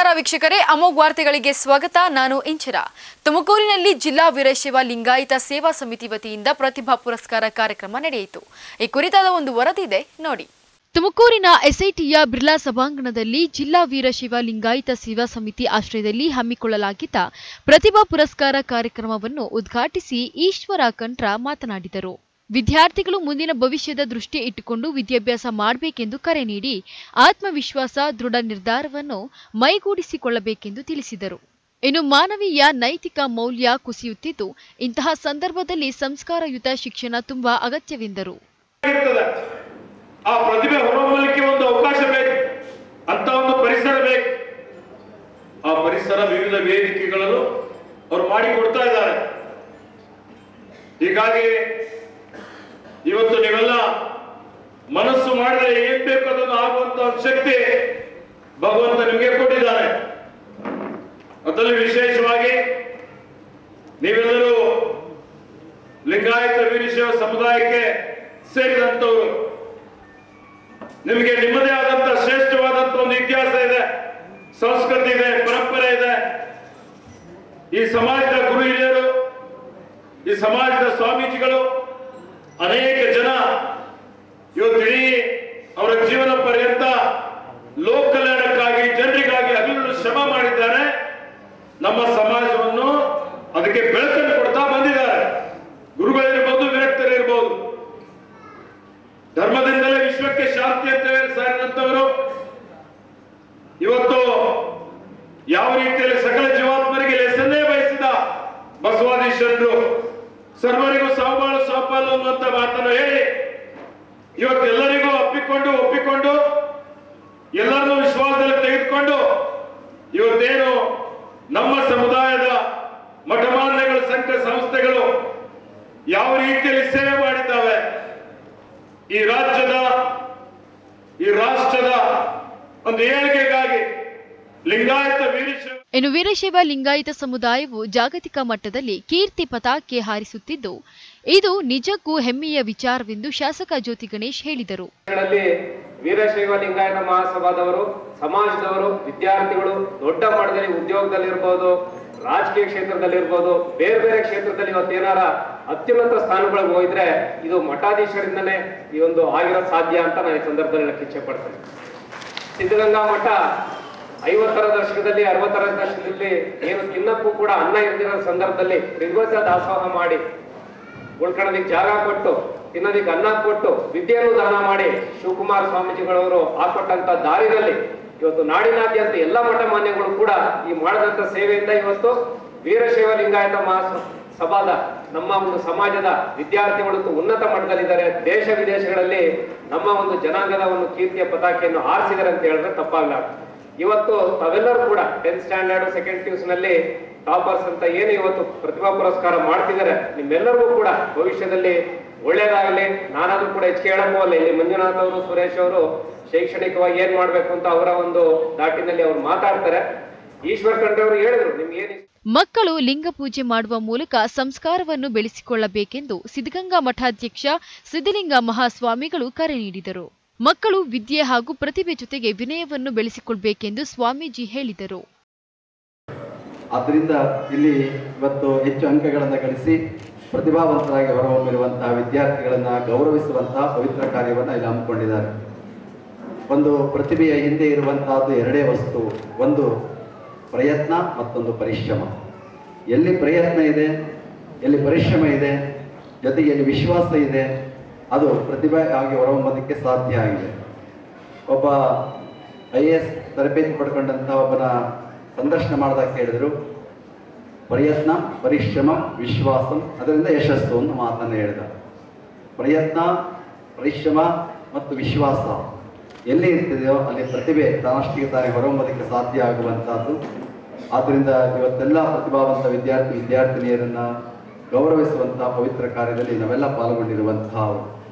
ನಮಸ್ಕಾರ ವೀಕ್ಷಕರೇ ಅಮೋಘ್ ವಾರ್ತೆಗಳಿಗೆ ಸ್ವಾಗತ ನಾನು ಇಂಚರ ತುಮಕೂರಿನಲ್ಲಿ ಜಿಲ್ಲಾ ವೀರಶೈವ ಲಿಂಗಾಯತ ಸೇವಾ ಸಮಿತಿ ವತಿಯಿಂದ ಪ್ರತಿಭಾ ಪುರಸ್ಕಾರ ಕಾರ್ಯಕ್ರಮ ನಡೆಯಿತು ಈ ಕುರಿತಾದ ಒಂದು ವರದಿ ಇದೆ ನೋಡಿ ತುಮಕೂರಿನ ಎಸ್ಐಟಿಯ ಬಿರ್ಲಾ ಸಭಾಂಗಣದಲ್ಲಿ ಜಿಲ್ಲಾ ವೀರಶೈವ ಲಿಂಗಾಯತ ಸೇವಾ ಸಮಿತಿ ಆಶ್ರಯದಲ್ಲಿ ಹಮ್ಮಿಕೊಳ್ಳಲಾಗಿದ್ದ ಪ್ರತಿಭಾ ಪುರಸ್ಕಾರ ಕಾರ್ಯಕ್ರಮವನ್ನು ಉದ್ಘಾಟಿಸಿ ಈಶ್ವರ ಕಂಟ್ರ ಮಾತನಾಡಿದರು ವಿದ್ಯಾರ್ಥಿಗಳು ಮುಂದಿನ ಭವಿಷ್ಯದ ದೃಷ್ಟಿ ಇಟ್ಟುಕೊಂಡು ವಿದ್ಯಾಭ್ಯಾಸ ಮಾಡಬೇಕೆಂದು ಕರೆ ನೀಡಿ ಆತ್ಮವಿಶ್ವಾಸ ದೃಢ ನಿರ್ಧಾರವನ್ನು ಮೈಗೂಡಿಸಿಕೊಳ್ಳಬೇಕೆಂದು ತಿಳಿಸಿದರು ಇನ್ನು ಮಾನವೀಯ ನೈತಿಕ ಮೌಲ್ಯ ಕುಸಿಯುತ್ತಿದ್ದು ಇಂತಹ ಸಂದರ್ಭದಲ್ಲಿ ಸಂಸ್ಕಾರಯುತ ಶಿಕ್ಷಣ ತುಂಬಾ ಅಗತ್ಯವೆಂದರು ಇರ್ತದೆ ಆ ಪ್ರತಿಭೆ ಹೊರಹೊಮ್ಮಲಿಕ್ಕೆ ಒಂದು ಅವಕಾಶ ಬೇಕು ಅಂತ ಒಂದು ಪರಿಸರ ಬೇಕು ಆ ಪರಿಸರ ವಿವಿಧ ವೇದಿಕೆಗಳನ್ನು ಅವರು ಮಾಡಿಕೊಡ್ತಾ ಇದ್ದಾರೆ ಹೀಗಾಗಿ ಇವತ್ತು ನೀವೆಲ್ಲ ಮನಸ್ಸು ಮಾಡಿದರೆ ಏನ್ ಬೇಕು ಅದನ್ನು ಆಗುವಂತ ಒಂದು ಶಕ್ತಿ ಭಗವಂತ ನಿಮಗೆ ಕೊಟ್ಟಿದ್ದಾನೆ ಅದರಲ್ಲಿ ವಿಶೇಷವಾಗಿ ನೀವೆಲ್ಲರೂ ಲಿಂಗಾಯತ ವೀರಶೈವ ಸಮುದಾಯಕ್ಕೆ ಸೇರಿದಂತವರು ನಿಮಗೆ ನಿಮ್ಮದೇ ಆದಂತ ಶ್ರೇಷ್ಠವಾದಂತ ಒಂದು ಇತಿಹಾಸ ಇದೆ ಸಂಸ್ಕೃತಿ ಇದೆ ಪರಂಪರೆ ಇದೆ ಈ ಸಮಾಜದ ಗುರು ಹಿರಿಯರು ಈ ಸಮಾಜದ ಸ್ವಾಮೀಜಿಗಳು ಅನೇಕ ಜನ ಇವತ್ತು ಇಡೀ ಅವರ ಜೀವನ ಪರ್ಯಂತ ಲೋಕ ಕಲ್ಯಾಣಕ್ಕಾಗಿ ಜನರಿಗಾಗಿ ಹಗಲು ಶ್ರಮ ಮಾಡಿದ್ದಾರೆ ನಮ್ಮ ಸಮಾಜವನ್ನು ಅದಕ್ಕೆ ಬೆಳಕನ್ನು ಕೊಡ್ತಾ ಬಂದಿದ್ದಾರೆ ಗುರುಗಳಿರ್ಬೋದು ವಿರಕ್ತರಿರ್ಬೋದು ಧರ್ಮದಿಂದಲೇ ವಿಶ್ವಕ್ಕೆ ಶಾಂತಿ ಅಂತ ಹೇಳಿ ಸಾರಿದಂತವರು ಇವತ್ತು ಯಾವ ರೀತಿಯಲ್ಲಿ ಸಕಲ ಜೀವಾತ್ಮರಿಗೆ ಲೆಸನ್ನೇ ಬಯಸಿದ ಬಸವಾದೀಶರು ಸರ್ವರಿಗೂ ಸಹಬಾಳು ಸಹಪಾಲು ಅನ್ನುವಂತ ಮಾತನ್ನು ಹೇಳಿ ಇವತ್ತು ಎಲ್ಲರಿಗೂ ಅಪ್ಪಿಕೊಂಡು ಒಪ್ಪಿಕೊಂಡು ಎಲ್ಲರನ್ನೂ ವಿಶ್ವಾಸದಲ್ಲಿ ತೆಗೆದುಕೊಂಡು ಇವತ್ತೇನು ನಮ್ಮ ಸಮುದಾಯದ ಮಠಮಾನ್ಯಗಳು ಸಂಘ ಸಂಸ್ಥೆಗಳು ಯಾವ ರೀತಿಯಲ್ಲಿ ಸೇವೆ ಮಾಡಿದ್ದಾವೆ ಈ ರಾಜ್ಯದ ಈ ರಾಷ್ಟ್ರದ ಒಂದು ಏಳಿಗೆಗಾಗಿ ಲಿಂಗಾಯತ ವೀರಶೈವ ಇನ್ನು ವೀರಶೈವ ಲಿಂಗಾಯತ ಸಮುದಾಯವು ಜಾಗತಿಕ ಮಟ್ಟದಲ್ಲಿ ಕೀರ್ತಿ ಪತಾಕೆ ಹಾರಿಸುತ್ತಿದ್ದು ಇದು ನಿಜಕ್ಕೂ ಹೆಮ್ಮೆಯ ವಿಚಾರವೆಂದು ಶಾಸಕ ಜ್ಯೋತಿ ಗಣೇಶ್ ಹೇಳಿದರು ಗಳಲ್ಲಿ ವೀರಶೈವ ಲಿಂಗಾಯತ ಮಹಾಸಭಾದವರು ಸಮಾಜದವರು ವಿದ್ಯಾರ್ಥಿಗಳು ದೊಡ್ಡ ಮಟ್ಟದಲ್ಲಿ ಉದ್ಯೋಗದಲ್ಲಿರ್ಬೋದು ರಾಜಕೀಯ ಕ್ಷೇತ್ರದಲ್ಲಿರ್ಬೋದು ಬೇರೆ ಬೇರೆ ಕ್ಷೇತ್ರದಲ್ಲಿ ಇವತ್ತೇನಾರ ಅತ್ಯುನ್ನತ ಸ್ಥಾನಗಳಿಗೆ ಹೋಗಿದ್ರೆ ಇದು ಮಠಾಧೀಶರಿಂದನೇ ಈ ಒಂದು ಆಗಿರೋ ಸಾಧ್ಯ ಅಂತ ನಾನು ಈ ಸಂದರ್ಭದಲ್ಲಿ ಹೇಳಕ್ಕೆ ಇಚ್ಛೆ ಪಡ್ತೇನೆ ಸಿದ್ಧಗಂಗಾ ಮಠ ಐವತ್ತರ ದಶಕದಲ್ಲಿ ಅರವತ್ತರ ದಶಕದಲ್ಲಿ ಏನು ತಿನ್ನಕ್ಕೂ ಕೂಡ ಅನ್ನ ಇಲ್ದಿರೋ ಸಂದರ್ಭದಲ್ಲಿ ತ್ರಿಗೋಚ ದಾಸೋಹ ಮಾಡಿ ಉಳ್ಕೊಳ್ಳೋದಕ್ಕೆ ಜಾಗ ಕೊಟ್ಟು ತಿನ್ನೋದಕ್ಕೆ ಅನ್ನ ಕೊಟ್ಟು ವಿದ್ಯೆಯನ್ನು ದಾನ ಮಾಡಿ ಶಿವಕುಮಾರ ಸ್ವಾಮೀಜಿಗಳವರು ಹಾಕೊಟ್ಟಂತ ದಾರಿನಲ್ಲಿ ಇವತ್ತು ನಾಡಿನಾದ್ಯಂತ ಎಲ್ಲ ಮಠ ಮಾನ್ಯಗಳು ಕೂಡ ಈ ಮಾಡದಂತ ಸೇವೆಯಿಂದ ಇವತ್ತು ವೀರಶೈವ ಲಿಂಗಾಯತ ಮಹಾ ಸಭಾದ ನಮ್ಮ ಒಂದು ಸಮಾಜದ ವಿದ್ಯಾರ್ಥಿಗಳು ಇವತ್ತು ಉನ್ನತ ಮಟ್ಟದಲ್ಲಿದ್ದಾರೆ ದೇಶ ವಿದೇಶಗಳಲ್ಲಿ ನಮ್ಮ ಒಂದು ಜನಾಂಗದ ಒಂದು ಕೀರ್ತಿಯ ಪತಾಕೆಯನ್ನು ಆರಿಸಿದ್ದಾರೆ ಅಂತ ಹೇಳಿದ್ರೆ ತಪ್ಪಾಗಲಾರ ಇವತ್ತು ತಾವೆಲ್ಲರೂ ಕೂಡ ಟೆಂತ್ ಸ್ಟ್ಯಾಂಡರ್ಡ್ ಸೆಕೆಂಡ್ ಪಿಯುಸ್ ನಲ್ಲಿ ಟಾಪರ್ಸ್ ಅಂತ ಏನು ಇವತ್ತು ಪ್ರತಿಭಾ ಪುರಸ್ಕಾರ ಮಾಡ್ತಿದ್ದಾರೆ ನಿಮ್ಮೆಲ್ಲರಿಗೂ ಕೂಡ ಭವಿಷ್ಯದಲ್ಲಿ ಒಳ್ಳೇದಾಗಲಿ ನಾನಾದ್ರೂ ಕೂಡ ಹೆಚ್ಚಿಗೆ ಹೇಳಕ್ ಹೋಗಲ್ಲ ಇಲ್ಲಿ ಮಂಜುನಾಥ್ ಅವರು ಸುರೇಶ್ ಅವರು ಶೈಕ್ಷಣಿಕವಾಗಿ ಏನ್ ಮಾಡ್ಬೇಕು ಅಂತ ಅವರ ಒಂದು ದಾಟಿನಲ್ಲಿ ಅವ್ರು ಮಾತಾಡ್ತಾರೆ ಈಶ್ವರ್ ಖಂಡ್ರೆ ಅವರು ಹೇಳಿದ್ರು ನಿಮ್ಗೆ ಏನ್ ಇಷ್ಟ ಮಕ್ಕಳು ಲಿಂಗ ಪೂಜೆ ಮಾಡುವ ಮೂಲಕ ಸಂಸ್ಕಾರವನ್ನು ಬೆಳೆಸಿಕೊಳ್ಳಬೇಕೆಂದು ಸಿದ್ಧಗಂಗಾ ಮಠಾಧ್ಯಕ್ಷ ಸಿದ್ಧಲಿಂಗ ಮಹಾಸ್ವಾಮಿಗಳು ಕರೆ ನೀಡಿದರು ಮಕ್ಕಳು ವಿದ್ಯೆ ಹಾಗೂ ಪ್ರತಿಭೆ ಜೊತೆಗೆ ವಿನಯವನ್ನು ಬೆಳೆಸಿಕೊಳ್ಬೇಕೆಂದು ಸ್ವಾಮೀಜಿ ಹೇಳಿದರು ಆದ್ದರಿಂದ ಇಲ್ಲಿ ಇವತ್ತು ಹೆಚ್ಚು ಅಂಕಗಳನ್ನು ಗಳಿಸಿ ಪ್ರತಿಭಾವಂತರಾಗಿ ಹೊರಹೊಮ್ಮಿರುವಂತಹ ವಿದ್ಯಾರ್ಥಿಗಳನ್ನು ಗೌರವಿಸುವಂತಹ ಪವಿತ್ರ ಕಾರ್ಯವನ್ನು ಇಲ್ಲಿ ಹಮ್ಮಿಕೊಂಡಿದ್ದಾರೆ ಒಂದು ಪ್ರತಿಭೆಯ ಹಿಂದೆ ಇರುವಂತಹದ್ದು ಎರಡೇ ವಸ್ತು ಒಂದು ಪ್ರಯತ್ನ ಮತ್ತೊಂದು ಪರಿಶ್ರಮ ಎಲ್ಲಿ ಪ್ರಯತ್ನ ಇದೆ ಎಲ್ಲಿ ಪರಿಶ್ರಮ ಇದೆ ಜೊತೆಗೆ ಎಲ್ಲಿ ವಿಶ್ವಾಸ ಇದೆ ಅದು ಪ್ರತಿಭೆ ಆಗಿ ಹೊರಹೊಮ್ಮೋದಕ್ಕೆ ಸಾಧ್ಯ ಆಗಿದೆ ಒಬ್ಬ ಐ ಎ ಎಸ್ ತರಬೇತಿ ಪಡ್ಕೊಂಡಂಥ ಒಬ್ಬನ ಸಂದರ್ಶನ ಮಾಡಿದಾಗ ಕೇಳಿದ್ರು ಪ್ರಯತ್ನ ಪರಿಶ್ರಮ ವಿಶ್ವಾಸ ಅದರಿಂದ ಯಶಸ್ಸು ಅಂತ ಮಾತನ್ನು ಹೇಳಿದ ಪ್ರಯತ್ನ ಪರಿಶ್ರಮ ಮತ್ತು ವಿಶ್ವಾಸ ಎಲ್ಲಿ ಇರ್ತಿದೆಯೋ ಅಲ್ಲಿ ಪ್ರತಿಭೆ ತಾನಷ್ಟಿಗೆ ತಾನೇ ಹೊರಹೊಮ್ಮೋದಕ್ಕೆ ಸಾಧ್ಯ ಆಗುವಂತಹದ್ದು ಆದ್ದರಿಂದ ಇವತ್ತೆಲ್ಲ ಪ್ರತಿಭಾವಂತ ವಿದ್ಯಾರ್ಥಿ ವಿದ್ಯಾರ್ಥಿನಿಯರನ್ನ ಗೌರವಿಸುವಂತಹ ಪವಿತ್ರ ಕಾರ್ಯದಲ್ಲಿ ನಾವೆಲ್ಲ ಪಾಲ್ಗೊಂಡಿರುವಂತಹ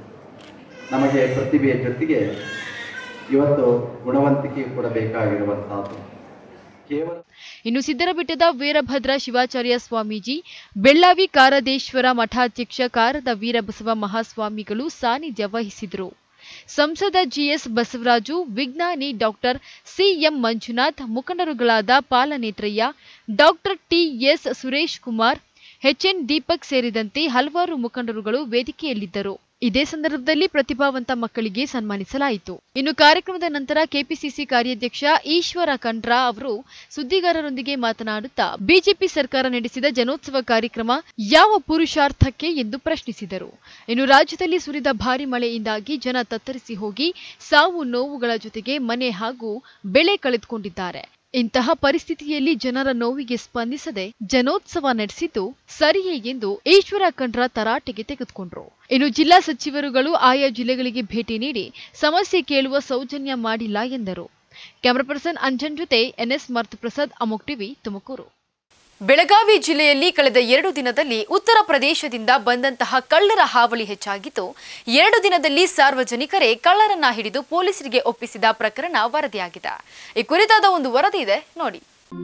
ನಮಗೆ ಪ್ರತಿಭೆಯ ಜೊತೆಗೆ ಇವತ್ತು ಗುಣವಂತಿಕೆ ಕೂಡ ಬೇಕಾಗಿರುವಂತಹದ್ದು ಕೇವಲ ಇನ್ನು ಸಿದ್ದರಬೆಟ್ಟದ ವೀರಭದ್ರ ಶಿವಾಚಾರ್ಯ ಸ್ವಾಮೀಜಿ ಬೆಳ್ಳಾವಿ ಕಾರದೇಶ್ವರ ಮಠಾಧ್ಯಕ್ಷ ಕಾರದ ವೀರಬಸವ ಮಹಾಸ್ವಾಮಿಗಳು ಸಾನ್ನಿಧ್ಯ ವಹಿಸಿದರು ಸಂಸದ ಜಿಎಸ್ ಬಸವರಾಜು ವಿಜ್ಞಾನಿ ಡಾಕ್ಟರ್ ಸಿಎಂ ಮಂಜುನಾಥ್ ಮುಖಂಡರುಗಳಾದ Palanetrayya doctor TS Suresh Kumar HN Deepak ಸೇರಿದಂತೆ ಹಲವಾರು ಮುಖಂಡರುಗಳು ವೇದಿಕೆಯಲ್ಲಿದ್ದರು ಇದೇ ಸಂದರ್ಭದಲ್ಲಿ ಪ್ರತಿಭಾವಂತ ಮಕ್ಕಳಿಗೆ ಸನ್ಮಾನಿಸಲಾಯಿತು ಇನ್ನು ಕಾರ್ಯಕ್ರಮದ ನಂತರ ಕೆಪಿಸಿಸಿ ಕಾರ್ಯಾಧ್ಯಕ್ಷ ಈಶ್ವರ ಖಂಡ್ರಾ ಅವರು ಸುದ್ದಿಗಾರರೊಂದಿಗೆ ಮಾತನಾಡುತ್ತಾ ಬಿಜೆಪಿ ಸರ್ಕಾರ ನಡೆಸಿದ ಜನೋತ್ಸವ ಕಾರ್ಯಕ್ರಮ ಯಾವ ಪುರುಷಾರ್ಥಕ್ಕೆ ಎಂದು ಪ್ರಶ್ನಿಸಿದರು ಇನ್ನು ರಾಜ್ಯದಲ್ಲಿ ಸುರಿದ ಭಾರಿ ಮಳೆಯಿಂದಾಗಿ ಜನ ತತ್ತರಿಸಿ ಹೋಗಿ ಸಾವು ನೋವುಗಳ ಜೊತೆಗೆ ಮನೆ ಹಾಗೂ ಬೆಳೆ ಕಳೆದುಕೊಂಡಿದ್ದಾರೆ ಇಂತಹ ಪರಿಸ್ಥಿತಿಯಲ್ಲಿ ಜನರ ನೋವಿಗೆ ಸ್ಪಂದಿಸದೆ ಜನೋತ್ಸವ ನಡೆಸಿದ್ದು ಸರಿಯೇ ಎಂದು ಈಶ್ವರ ಖಂಡ್ರ ತರಾಟೆಗೆ ತೆಗೆದುಕೊಂಡ್ರು ಇನ್ನು ಜಿಲ್ಲಾ ಸಚಿವರುಗಳು ಆಯಾ ಜಿಲ್ಲೆಗಳಿಗೆ ಭೇಟಿ ನೀಡಿ ಸಮಸ್ಯೆ ಕೇಳುವ ಸೌಜನ್ಯ ಮಾಡಿಲ್ಲ ಎಂದರು ಕ್ಯಾಮರಾ ಪರ್ಸನ್ ಅಂಜನ್ ಜೊತೆ ಎನ್ಎಸ್ ಮರ್ತಪ್ರಸಾದ್ ಅಮೋಕ್ ಟಿವಿ ತುಮಕೂರು ಬೆಳಗಾವಿ ಜಿಲ್ಲೆಯಲ್ಲಿ ಕಳೆದ ಎರಡು ದಿನದಲ್ಲಿ ಉತ್ತರ ಪ್ರದೇಶದಿಂದ ಬಂದಂತಹ ಕಳ್ಳರ ಹಾವಳಿ ಹೆಚ್ಚಾಗಿದ್ದು ಎರಡು ದಿನದಲ್ಲಿ ಸಾರ್ವಜನಿಕರೇ ಕಳ್ಳರನ್ನ ಹಿಡಿದು ಪೊಲೀಸರಿಗೆ ಒಪ್ಪಿಸಿದ ಪ್ರಕರಣ ವರದಿಯಾಗಿದೆ ಈ ಕುರಿತಾದ ಒಂದು ವರದಿ ಇದೆ ನೋಡಿ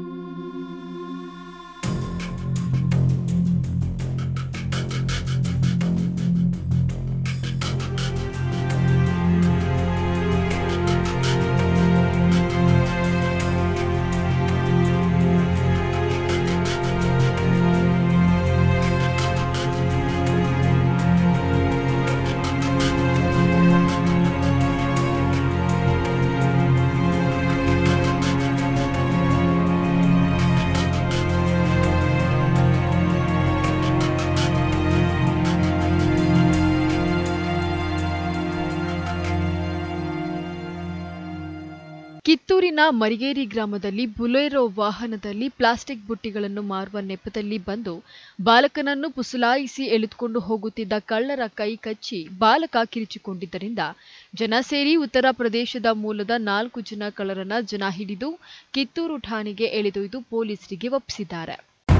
ಕಿತ್ತೂರಿನ ಮರಿಗೇರಿ ಗ್ರಾಮದಲ್ಲಿ ಬುಲೆರೋ ವಾಹನದಲ್ಲಿ ಪ್ಲಾಸ್ಟಿಕ್ ಬುಟ್ಟಿಗಳನ್ನು ಮಾರುವ ನೆಪದಲ್ಲಿ ಬಂದು ಬಾಲಕನನ್ನು ಪುಸಲಾಯಿಸಿ ಎಳೆದುಕೊಂಡು ಹೋಗುತ್ತಿದ್ದ ಕಳ್ಳರ ಕೈ ಕಚ್ಚಿ ಬಾಲಕ ಕಿರಿಚಿಕೊಂಡಿದ್ದರಿಂದ ಜನ ಸೇರಿ ಉತ್ತರ ಪ್ರದೇಶದ ಮೂಲದ ನಾಲ್ಕು ಜನ ಕಳ್ಳರನ್ನ ಜನ ಹಿಡಿದು ಕಿತ್ತೂರು ಠಾಣೆಗೆ ಎಳೆದೊಯ್ದು ಪೊಲೀಸರಿಗೆ ಒಪ್ಪಿಸಿದ್ದಾರೆ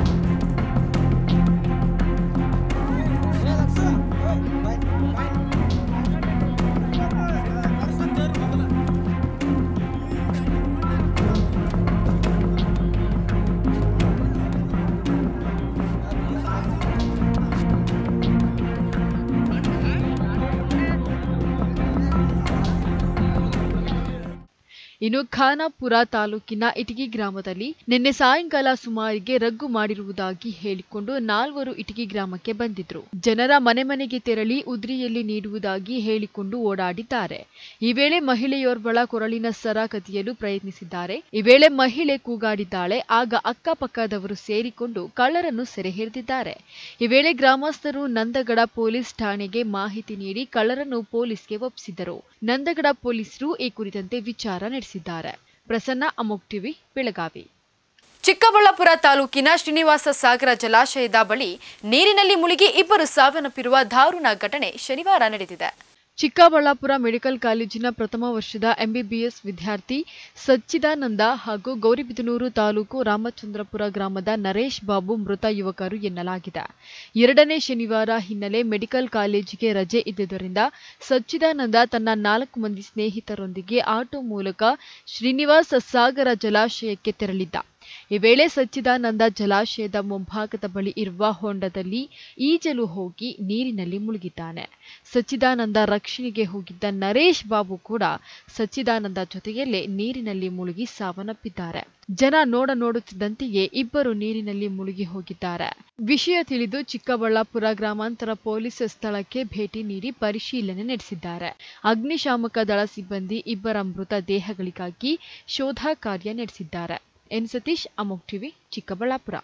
ಇನ್ನು ಖಾನಾಪುರ ತಾಲೂಕಿನ ಇಟಗಿ ಗ್ರಾಮದಲ್ಲಿ ನಿನ್ನೆ ಸಾಯಂಕಾಲ ಸುಮಾರಿಗೆ ರಗ್ಗು ಮಾಡಿರುವುದಾಗಿ ಹೇಳಿಕೊಂಡು ನಾಲ್ವರು ಇಟಗಿ ಗ್ರಾಮಕ್ಕೆ ಬಂದಿದ್ರು ಜನರ ಮನೆ ಮನೆಗೆ ತೆರಳಿ ಉದ್ರಿಯಲ್ಲಿ ನೀಡುವುದಾಗಿ ಹೇಳಿಕೊಂಡು ಓಡಾಡಿದ್ದಾರೆ ಈ ವೇಳೆ ಮಹಿಳೆಯೋರ್ವಳ ಕೊರಳಿನ ಸರ ಕದಿಯಲು ಪ್ರಯತ್ನಿಸಿದ್ದಾರೆ ಈ ವೇಳೆ ಮಹಿಳೆ ಕೂಗಾಡಿದ್ದಾಳೆ ಆಗ ಅಕ್ಕಪಕ್ಕದವರು ಸೇರಿಕೊಂಡು ಕಳ್ಳರನ್ನು ಸೆರೆ ಹಿಡಿದಿದ್ದಾರೆ ಈ ವೇಳೆ ಗ್ರಾಮಸ್ಥರು ನಂದಗಡ ಪೊಲೀಸ್ ಠಾಣೆಗೆ ಮಾಹಿತಿ ನೀಡಿ ಕಳ್ಳರನ್ನು ಪೊಲೀಸ್ಗೆ ಒಪ್ಪಿಸಿದರು ನಂದಗಡ ಪೊಲೀಸರು ಈ ಕುರಿತಂತೆ ವಿಚಾರ ನಡೆಸಿದ್ದಾರೆ ಪ್ರಸನ್ನ ಅಮೋಕ್ ಟಿವಿ ಬೆಳಗಾವಿ ಚಿಕ್ಕಬಳ್ಳಾಪುರ ತಾಲೂಕಿನ ಶ್ರೀನಿವಾಸ ಸಾಗರ ಜಲಾಶಯದ ಬಳಿ ನೀರಿನಲ್ಲಿ ಮುಳುಗಿ ಇಬ್ಬರು ಸಾವನ್ನಪ್ಪಿರುವ ದಾರುಣ ಘಟನೆ ಶನಿವಾರ ನಡೆದಿದೆ ಚಿಕ್ಕಬಳ್ಳಾಪುರ ಮೆಡಿಕಲ್ ಕಾಲೇಜಿನ ಪ್ರಥಮ ವರ್ಷದ ಎಂಬಿಬಿಎಸ್ ವಿದ್ಯಾರ್ಥಿ ಸಚ್ಚಿದಾನಂದ ಹಾಗೂ ಗೌರಿಬಿದನೂರು ತಾಲೂಕು ರಾಮಚಂದ್ರಪುರ ಗ್ರಾಮದ ನರೇಶ್ ಬಾಬು ಮೃತ ಯುವಕರು ಎನ್ನಲಾಗಿದೆ ಎರಡನೇ ಶನಿವಾರ ಹಿನ್ನೆಲೆ ಮೆಡಿಕಲ್ ಕಾಲೇಜಿಗೆ ರಜೆ ಇದ್ದುದರಿಂದ ಸಚ್ಚಿದಾನಂದ ತನ್ನ ನಾಲ್ಕು ಮಂದಿ ಸ್ನೇಹಿತರೊಂದಿಗೆ ಆಟೋ ಮೂಲಕ ಶ್ರೀನಿವಾಸ ಸಾಗರ ಜಲಾಶಯಕ್ಕೆ ತೆರಳಿದ್ದ ಈ ವೇಳೆ ಸಚ್ಚಿದಾನಂದ ಜಲಾಶಯದ ಮುಂಭಾಗದ ಬಳಿ ಇರುವ ಹೊಂಡದಲ್ಲಿ ಈಜಲು ಹೋಗಿ ನೀರಿನಲ್ಲಿ ಮುಳುಗಿದ್ದಾನೆ ಸಚ್ಚಿದಾನಂದ ರಕ್ಷಣೆಗೆ ಹೋಗಿದ್ದ ನರೇಶ್ ಬಾಬು ಕೂಡ ಸಚ್ಚಿದಾನಂದ ಜೊತೆಯಲ್ಲೇ ನೀರಿನಲ್ಲಿ ಮುಳುಗಿ ಸಾವನ್ನಪ್ಪಿದ್ದಾರೆ ಜನ ನೋಡ ನೋಡುತ್ತಿದ್ದಂತೆಯೇ ಇಬ್ಬರು ನೀರಿನಲ್ಲಿ ಮುಳುಗಿ ಹೋಗಿದ್ದಾರೆ ವಿಷಯ ತಿಳಿದು ಚಿಕ್ಕಬಳ್ಳಾಪುರ ಗ್ರಾಮಾಂತರ ಪೊಲೀಸ್ ಸ್ಥಳಕ್ಕೆ ಭೇಟಿ ನೀಡಿ ಪರಿಶೀಲನೆ ನಡೆಸಿದ್ದಾರೆ ಅಗ್ನಿಶಾಮಕ ದಳ ಸಿಬ್ಬಂದಿ ಇಬ್ಬರ ಮೃತ ದೇಹಗಳಿಗಾಗಿ ಶೋಧ ಕಾರ್ಯ ನಡೆಸಿದ್ದಾರೆ ಎನ್ ಸತೀಶ್ ಅಮೋಕ್ ಟಿವಿ ಚಿಕ್ಕಬಳ್ಳಾಪುರ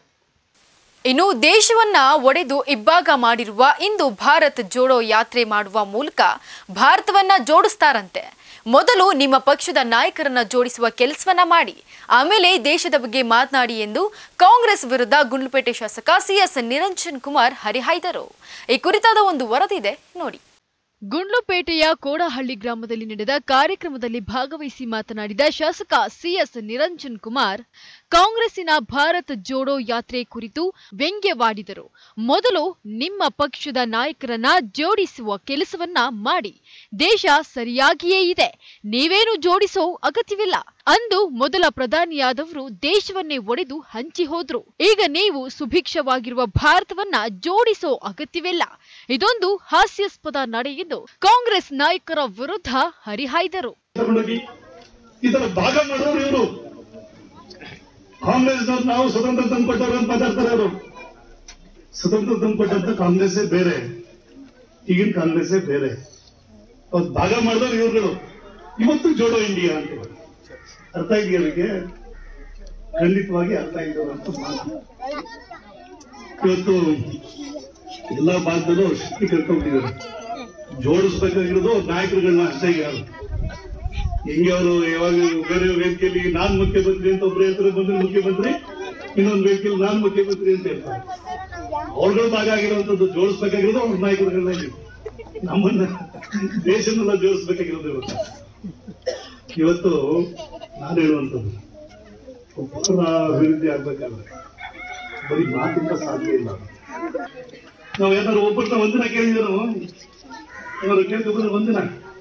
ಇನ್ನು ದೇಶವನ್ನ ಒಡೆದು ಇಬ್ಬಾಗ ಮಾಡಿರುವ ಇಂದು ಭಾರತ್ ಜೋಡೋ ಯಾತ್ರೆ ಮಾಡುವ ಮೂಲಕ ಭಾರತವನ್ನ ಜೋಡಿಸ್ತಾರಂತೆ ಮೊದಲು ನಿಮ್ಮ ಪಕ್ಷದ ನಾಯಕರನ್ನ ಜೋಡಿಸುವ ಕೆಲಸವನ್ನ ಮಾಡಿ ಆಮೇಲೆ ದೇಶದ ಬಗ್ಗೆ ಮಾತನಾಡಿ ಎಂದು ಕಾಂಗ್ರೆಸ್ ವಿರುದ್ಧ ಗುಂಡ್ಲುಪೇಟೆ ಶಾಸಕ ಸಿಎಸ್ ನಿರಂಜನ್ ಕುಮಾರ್ ಹರಿಹಾಯ್ದರು ಈ ಕುರಿತಾದ ಒಂದು ವರದಿ ಇದೆ ನೋಡಿ ಗುಂಡ್ಲುಪೇಟೆಯ ಕೋಡಹಳ್ಳಿ ಗ್ರಾಮದಲ್ಲಿ ನಡೆದ ಕಾರ್ಯಕ್ರಮದಲ್ಲಿ ಭಾಗವಹಿಸಿ ಮಾತನಾಡಿದ ಶಾಸಕ ಸಿಎಸ್ ನಿರಂಜನ್ ಕುಮಾರ್ ಕಾಂಗ್ರೆಸ್ಸಿನ ಭಾರತ್ ಜೋಡೋ ಯಾತ್ರೆ ಕುರಿತು ವ್ಯಂಗ್ಯವಾಡಿದರು ಮೊದಲು ನಿಮ್ಮ ಪಕ್ಷದ ನಾಯಕರನ್ನ ಜೋಡಿಸುವ ಕೆಲಸವನ್ನ ಮಾಡಿ ದೇಶ ಸರಿಯಾಗಿಯೇ ಇದೆ ನೀವೇನು ಜೋಡಿಸೋ ಅಗತ್ಯವಿಲ್ಲ ಅಂದು ಮೊದಲ ಪ್ರಧಾನಿಯಾದವರು ದೇಶವನ್ನೇ ಒಡೆದು ಹಂಚಿ ಹೋದ್ರು ಈಗ ನೀವು ಸುಭಿಕ್ಷವಾಗಿರುವ ಭಾರತವನ್ನ ಜೋಡಿಸೋ ಅಗತ್ಯವಿಲ್ಲ ಇದೊಂದು ಹಾಸ್ಯಾಸ್ಪದ ನಡೆ ಎಂದು ಕಾಂಗ್ರೆಸ್ ನಾಯಕರ ವಿರುದ್ಧ ಹರಿಹಾಯ್ದರು ತಗೊಂಡೋಗಿ ಈ ತರ ಭಾಗ ಮಾಡೋರು ಇವರು ಕಾಂಗ್ರೆಸ್ನವ್ರು ನಾವು ಸ್ವತಂತ್ರ ತಂದ್ಕೊಟ್ಟವ್ರು ಅಂತ ಮಾತಾಡ್ತಾರೆ ಅವರು ಸ್ವತಂತ್ರ ತಂದ್ಕೊಟ್ಟಂತ ಕಾಂಗ್ರೆಸ್ಸೇ ಬೇರೆ ಈಗಿನ ಕಾಂಗ್ರೆಸ್ಸೇ ಬೇರೆ ಅವ್ರು ಭಾಗ ಮಾಡಿದವ್ರು ಇವ್ರುಗಳು ಇವತ್ತು ಜೋಡೋ ಇಂಡಿಯಾ ಅಂತ ಹೇಳಿ. ಅರ್ಥ ಇದೆಯಾ ಅದಕ್ಕೆ ಖಂಡಿತವಾಗಿ ಅರ್ಥ ಇದ್ದವರು ಮಾತು ಇವತ್ತು ಎಲ್ಲಾ ಭಾಗದಲ್ಲೂ ಶಕ್ತಿ ಕರ್ಕೊಂಡಿದ್ದಾರೆ ಜೋಡಿಸ್ಬೇಕಾಗಿರೋದು ನಾಯಕರುಗಳನ್ನ ಅಷ್ಟೇ ಈಗ ಹೆಂಗೆ ಅವರು ಯಾವಾಗ ಬೇರೆ ವೇದಿಕೆಯಲ್ಲಿ ನಾನ್ ಮುಖ್ಯಮಂತ್ರಿ ಅಂತ ಒಬ್ರು ಹೇಳ್ತಾರೆ ಬಂದ್ರೆ ಮುಖ್ಯಮಂತ್ರಿ ಇನ್ನೊಂದು ವೇದಿಕೆಯಲ್ಲಿ ನಾನ್ ಮುಖ್ಯಮಂತ್ರಿ ಅಂತ ಹೇಳ್ತಾರೆ ಅವ್ರಗಳ ಭಾಗ ಆಗಿರುವಂತದ್ದು ಜೋಡಿಸ್ಬೇಕಾಗಿರೋದು ಅವ್ರ ನಾಯಕರುಗಳನ್ನ ಇಲ್ಲಿ. ನಮ್ಮನ್ನ ದೇಶನೆಲ್ಲ ಜೋಡಿಸ್ಬೇಕಾಗಿರೋದು ಇವತ್ತು ಇವತ್ತು ನಾನು ಹೇಳುವಂಥದ್ದು ಒಬ್ಬರ ಅಭಿವೃದ್ಧಿ ಆಗ್ಬೇಕಾದ್ರೆ ಬರೀ ಮಾತಿಂದ ಸಾಧ್ಯ ಇಲ್ಲ ನಾವು ಏನಾದ್ರು ಒಬ್ಬರನ್ನ ಒಂದಿನ ಕೇಳಿದ್ರು ಅವರು ಕೇಳ್ಕೊಂಡ್ರೆ ಒಂದಿನ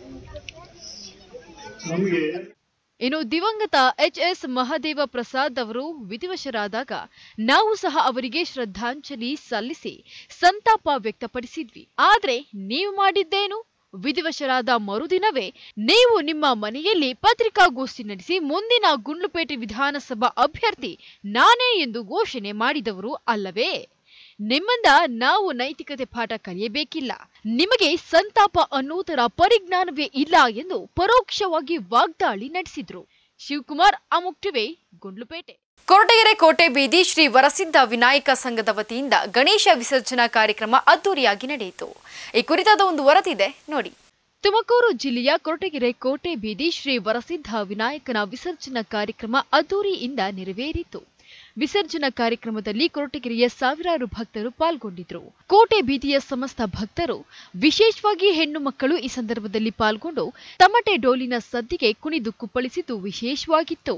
ನಮಗೆ ಇನ್ನು ದಿವಂಗತ ಎಚ್ ಎಸ್ ಮಹದೇವ ಪ್ರಸಾದ್ ಅವರು ವಿಧಿವಶರಾದಾಗ ನಾವು ಸಹ ಅವರಿಗೆ ಶ್ರದ್ಧಾಂಜಲಿ ಸಲ್ಲಿಸಿ ಸಂತಾಪ ವ್ಯಕ್ತಪಡಿಸಿದ್ವಿ ಆದ್ರೆ ನೀವು ಮಾಡಿದ್ದೇನು ವಿಧಿವಶರಾದ ಮರುದಿನವೇ ನೀವು ನಿಮ್ಮ ಮನೆಯಲ್ಲಿ ಪತ್ರಿಕಾಗೋಷ್ಠಿ ನಡೆಸಿ ಮುಂದಿನ ಗುಂಡ್ಲುಪೇಟೆ ವಿಧಾನಸಭಾ ಅಭ್ಯರ್ಥಿ ನಾನೇ ಎಂದು ಘೋಷಣೆ ಮಾಡಿದವರು ಅಲ್ಲವೇ ನಿಮ್ಮಿಂದ ನಾವು ನೈತಿಕತೆ ಪಾಠ ಕಲಿಯಬೇಕಿಲ್ಲ ನಿಮಗೆ ಸಂತಾಪ ಅನ್ನೋದರ ಪರಿಜ್ಞಾನವೇ ಇಲ್ಲ ಎಂದು ಪರೋಕ್ಷವಾಗಿ ವಾಗ್ದಾಳಿ ನಡೆಸಿದ್ರು ಶಿವಕುಮಾರ್ ಅಮುಕ್ ಟಿವಿ ಗುಂಡ್ಲುಪೇಟೆ ಕೊರಟಗೆರೆ ಕೋಟೆ ಬೀದಿ ಶ್ರೀ ವರಸಿದ್ಧ ವಿನಾಯಕ ಸಂಘದ ವತಿಯಿಂದ ಗಣೇಶ ವಿಸರ್ಜನಾ ಕಾರ್ಯಕ್ರಮ ಅದ್ದೂರಿಯಾಗಿ ನಡೆಯಿತು ಈ ಕುರಿತಾದ ಒಂದು ವರದಿದೆ ನೋಡಿ ತುಮಕೂರು ಜಿಲ್ಲೆಯ ಕೊರಟಗೆರೆ ಕೋಟೆ ಬೀದಿ ಶ್ರೀ ವರಸಿದ್ಧ ವಿನಾಯಕನ ವಿಸರ್ಜನಾ ಕಾರ್ಯಕ್ರಮ ಅದ್ದೂರಿಯಿಂದ ನೆರವೇರಿತು ವಿಸರ್ಜನಾ ಕಾರ್ಯಕ್ರಮದಲ್ಲಿ ಕೊರಟಗೆರೆಯ ಸಾವಿರಾರು ಭಕ್ತರು ಪಾಲ್ಗೊಂಡಿದ್ರು ಕೋಟೆ ಬೀದಿಯ ಸಮಸ್ತ ಭಕ್ತರು ವಿಶೇಷವಾಗಿ ಹೆಣ್ಣು ಮಕ್ಕಳು ಈ ಸಂದರ್ಭದಲ್ಲಿ ಪಾಲ್ಗೊಂಡು ತಮಟೆ ಡೋಲಿನ ಸದ್ದಿಗೆ ಕುಣಿದು ಕುಪ್ಪಳಿಸಿದ್ದು ವಿಶೇಷವಾಗಿತ್ತು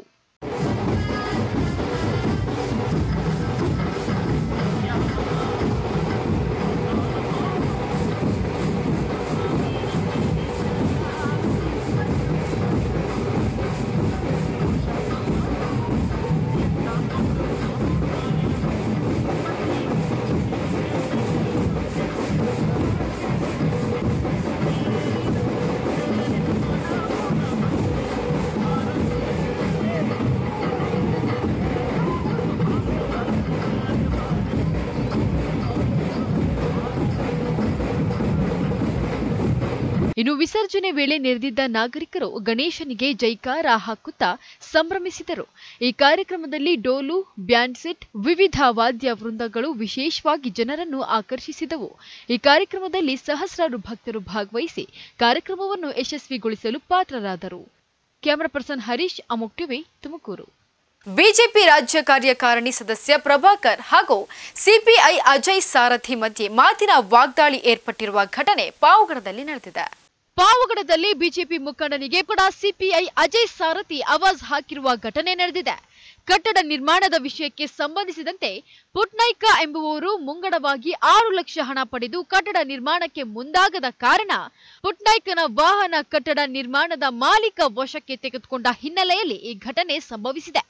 ಇನ್ನು ವಿಸರ್ಜನೆ ವೇಳೆ ನೆರೆದಿದ್ದ ನಾಗರಿಕರು ಗಣೇಶನಿಗೆ ಜೈಕಾರ ಹಾಕುತ್ತಾ ಸಂಭ್ರಮಿಸಿದರು ಈ ಕಾರ್ಯಕ್ರಮದಲ್ಲಿ ಡೋಲು ಬ್ಯಾಂಡ್ ಸೆಟ್ ವಿವಿಧ ವಾದ್ಯ ವೃಂದಗಳು ವಿಶೇಷವಾಗಿ ಜನರನ್ನು ಆಕರ್ಷಿಸಿದವು ಈ ಕಾರ್ಯಕ್ರಮದಲ್ಲಿ ಸಹಸ್ರಾರು ಭಕ್ತರು ಭಾಗವಹಿಸಿ ಕಾರ್ಯಕ್ರಮವನ್ನು ಯಶಸ್ವಿಗೊಳಿಸಲು ಪಾತ್ರರಾದರು ಕ್ಯಾಮರಾ ಪರ್ಸನ್ ಹರೀಶ್ ಅಮೋಕ್ ಟಿವಿ ತುಮಕೂರು ಬಿಜೆಪಿ ರಾಜ್ಯ ಕಾರ್ಯಕಾರಿಣಿ ಸದಸ್ಯ ಪ್ರಭಾಕರ್ ಹಾಗೂ ಸಿಪಿಐ ಅಜಯ್ ಸಾರಥಿ ಮಧ್ಯೆ ಮಾತಿನ ವಾಗ್ದಾಳಿ ಏರ್ಪಟ್ಟಿರುವ ಘಟನೆ ಪಾವಗಡದಲ್ಲಿ ನಡೆದಿದೆ ಪಾವಗಡದಲ್ಲಿ ಬಿಜೆಪಿ ಮುಖಂಡನಿಗೆ ಕೂಡ ಸಿಪಿಐ ಅಜಯ್ ಸಾರಥಿ ಆವಾಜ್ ಹಾಕಿರುವ ಘಟನೆ ನಡೆದಿದೆ ಕಟ್ಟಡ ನಿರ್ಮಾಣದ ವಿಷಯಕ್ಕೆ ಸಂಬಂಧಿಸಿದಂತೆ ಪುಟ್ನಾಯ್ಕ ಎಂಬುವವರು ಮುಂಗಡವಾಗಿ ಆರು ಲಕ್ಷ ಹಣ ಪಡೆದು ಕಟ್ಟಡ ನಿರ್ಮಾಣಕ್ಕೆ ಮುಂದಾಗದ ಕಾರಣ ಪುಟ್ನಾಯ್ಕನ ವಾಹನ ಕಟ್ಟಡ ನಿರ್ಮಾಣದ ಮಾಲೀಕ ವಶಕ್ಕೆ ತೆಗೆದುಕೊಂಡ ಹಿನ್ನೆಲೆಯಲ್ಲಿ ಈ ಘಟನೆ ಸಂಭವಿಸಿದೆ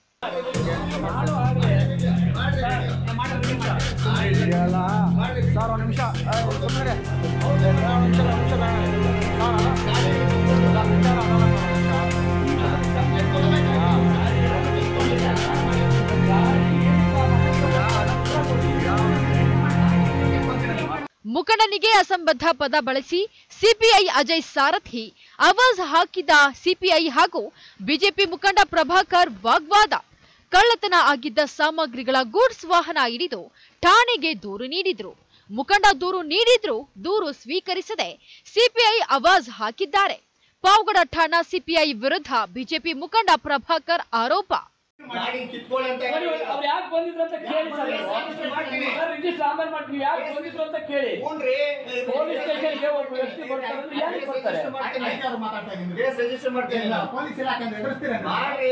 ಮುಖಂಡನಿಗೆ ಅಸಂಬದ್ಧ ಪದ ಬಳಸಿ ಸಿಪಿಐ ಅಜಯ್ ಸಾರಥಿ ಆವಾಜ್ ಹಾಕಿದ ಸಿಪಿಐ ಹಾಗೂ ಬಿಜೆಪಿ ಮುಖಂಡ ಪ್ರಭಾಕರ್ ವಾಗ್ವಾದ ಕಳ್ಳತನ ಆಗಿದ್ದ ಸಾಮಗ್ರಿಗಳ ಗೂಡ್ಸ್ ವಾಹನ ಹಿಡಿದು ಠಾಣೆಗೆ ದೂರು ನೀಡಿದ್ರು ಮುಖಂಡ ದೂರು ನೀಡಿದ್ರು ದೂರು ಸ್ವೀಕರಿಸದೆ ಸಿಪಿಐ ಆವಾಜ್ ಹಾಕಿದ್ದಾರೆ ಪಾವಗಡ ಠಾಣಾ ಸಿಪಿಐ ವಿರುದ್ಧ ಬಿಜೆಪಿ ಮುಖಂಡ ಪ್ರಭಾಕರ್ ಆರೋಪ ಅವ್ರು ಯಾಕೆ ಬಂದಿದ್ರು ಅಂತ ಕೇಳಿ ಸರ್ ರಿಜಿಸ್ಟರ್ ಆಮೇಲೆ ಮಾಡ್ತೀವಿ ಯಾಕೆ ಬಂದಿದ್ರು ಅಂತ ಕೇಳಿ ಪೊಲೀಸ್ ಸ್ಟೇಷನ್ಗೆ ಒಬ್ಬ ವ್ಯಕ್ತಿ ಬರ್ತಾರೆ ಅಂದ್ರೆ ಯಾಕೆ ಬರ್ತಾರೆ ಪೊಲೀಸ್ ಇಲಾಖೆ ಎದುರಿಸ್ತೀರ ಮಾಡ್ರಿ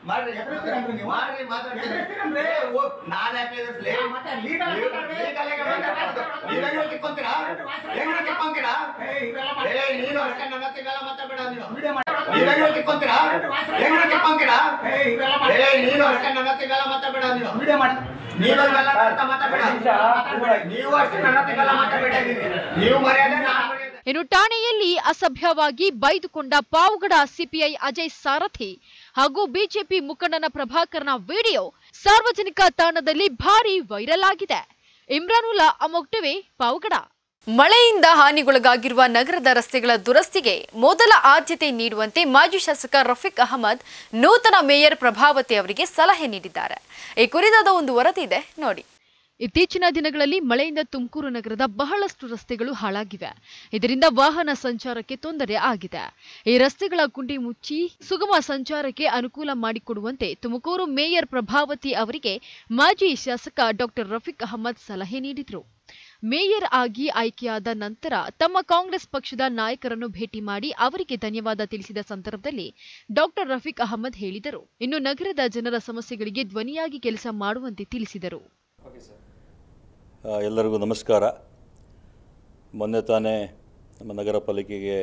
ಮಾಡ್ರಿ ಮಾಡ್ರಿ ಮಾತಾಡ್ತೀನಿ ಏ, ಓ, ನಾನ್ ಯಾಕೆ ಎದುರ್ಸ್ಲಿ? ನೀವು- legal ಆಗಿ ಮಾತಾಡ್ಬಾರ್ದು. ನೀವ್ ಹೆಂಗ್ ಕಿತ್ಕೊಂತೀರಾ? ಹೆಂಗ್ ಕಿತ್ಕೊಂತೀರಾ? ಏ, ನೀನು ಅಷ್ಟೇ ನನ್ನ ಹತ್ರ ಹಿಂಗೆಲ್ಲ ಮಾತಾಡ್ಬೇಡ ನೀನು. ನೀವ್ ಹೆಂಗ್ ಕಿತ್ಕೊಂತೀರಾ? ಹೆಂಗ್ ಕಿತ್ಕೊಂತೀರಾ? ಏ, ನೀನು ಅಷ್ಟೇ ನನ್ನ ಹತ್ರ ಹಿಂಗೆಲ್ಲ ಮಾತಾಡ್ಬೇಡ ನೀನು. ನೀನು ಹಿಂಗೆಲ್ಲ ನನ್ನ ಹತ್ರ ಮಾತಾಡ್ಬೇಡ. ನೀವು ಅಷ್ಟೇ ನನ್ನ ಹತ್ರ ಹಿಂಗೆಲ್ಲ ಮಾತಾಡ್ಬೇಡ ನೀನು. ನೀವು ಮರ್ಯಾದೆ ನಾನು ಮರ್ಯಾದೆ ಇನ್ನು ಠಾಣೆಯಲ್ಲಿ ಅಸಭ್ಯವಾಗಿ ಬೈದುಕೊಂಡ ಪಾವಗಡ ಸಿಪಿಐ ಅಜಯ್ ಸಾರಥಿ ಹಾಗೂ ಬಿಜೆಪಿ ಮುಖಂಡನ ಪ್ರಭಾಕರ್ನ ವಿಡಿಯೋ ಸಾರ್ವಜನಿಕ ತಾಣದಲ್ಲಿ ಭಾರಿ ವೈರಲ್ ಆಗಿದೆ ಇಮ್ರಾನುಲ್ಲಾ ಅಮೋಕ್ ಟಿವಿ ಪಾವಗಡ ಮಳೆಯಿಂದ ಹಾನಿಗೊಳಗಾಗಿರುವ ನಗರದ ರಸ್ತೆಗಳ ದುರಸ್ತಿಗೆ ಮೊದಲ ಆದ್ಯತೆ ನೀಡುವಂತೆ ಮಾಜಿ ಶಾಸಕ ರಫೀಕ್ ಅಹಮದ್ ನೂತನ ಮೇಯರ್ ಪ್ರಭಾವತಿ ಅವರಿಗೆ ಸಲಹೆ ನೀಡಿದ್ದಾರೆ ಈ ಕುರಿತಾದ ಒಂದು ವರದಿ ಇದೆ ನೋಡಿ ಇತ್ತೀಚಿನ ದಿನಗಳಲ್ಲಿ ಮಳೆಯಿಂದ ತುಮಕೂರು ನಗರದ ಬಹಳಷ್ಟು ರಸ್ತೆಗಳು ಹಾಳಾಗಿವೆ ಇದರಿಂದ ವಾಹನ ಸಂಚಾರಕ್ಕೆ ತೊಂದರೆ ಆಗಿದೆ ಈ ರಸ್ತೆಗಳ ಗುಂಡಿ ಮುಚ್ಚಿ ಸುಗಮ ಸಂಚಾರಕ್ಕೆ ಅನುಕೂಲ ಮಾಡಿಕೊಡುವಂತೆ ತುಮಕೂರು ಮೇಯರ್ ಪ್ರಭಾವತಿ ಅವರಿಗೆ ಮಾಜಿ ಶಾಸಕ ಡಾಕ್ಟರ್ ರಫೀಕ್ ಅಹಮದ್ ಸಲಹೆ ನೀಡಿದರು ಮೇಯರ್ ಆಗಿ ಆಯ್ಕೆಯಾದ ನಂತರ ತಮ್ಮ ಕಾಂಗ್ರೆಸ್ ಪಕ್ಷದ ನಾಯಕರನ್ನು ಭೇಟಿ ಮಾಡಿ ಅವರಿಗೆ ಧನ್ಯವಾದ ತಿಳಿಸಿದ ಸಂದರ್ಭದಲ್ಲಿ ಡಾಕ್ಟರ್ ರಫೀಕ್ ಅಹಮದ್ ಹೇಳಿದರು ಇನ್ನು ನಗರದ ಜನರ ಸಮಸ್ಯೆಗಳಿಗೆ ಧ್ವನಿಯಾಗಿ ಕೆಲಸ ಮಾಡುವಂತೆ ತಿಳಿಸಿದರು ಆ, ಎಲ್ಲರಿಗೂ ನಮಸ್ಕಾರ ಮೊನ್ನೆ ತಾನೇ ನಮ್ಮ ನಗರ ಪಾಲಿಕೆಗೆ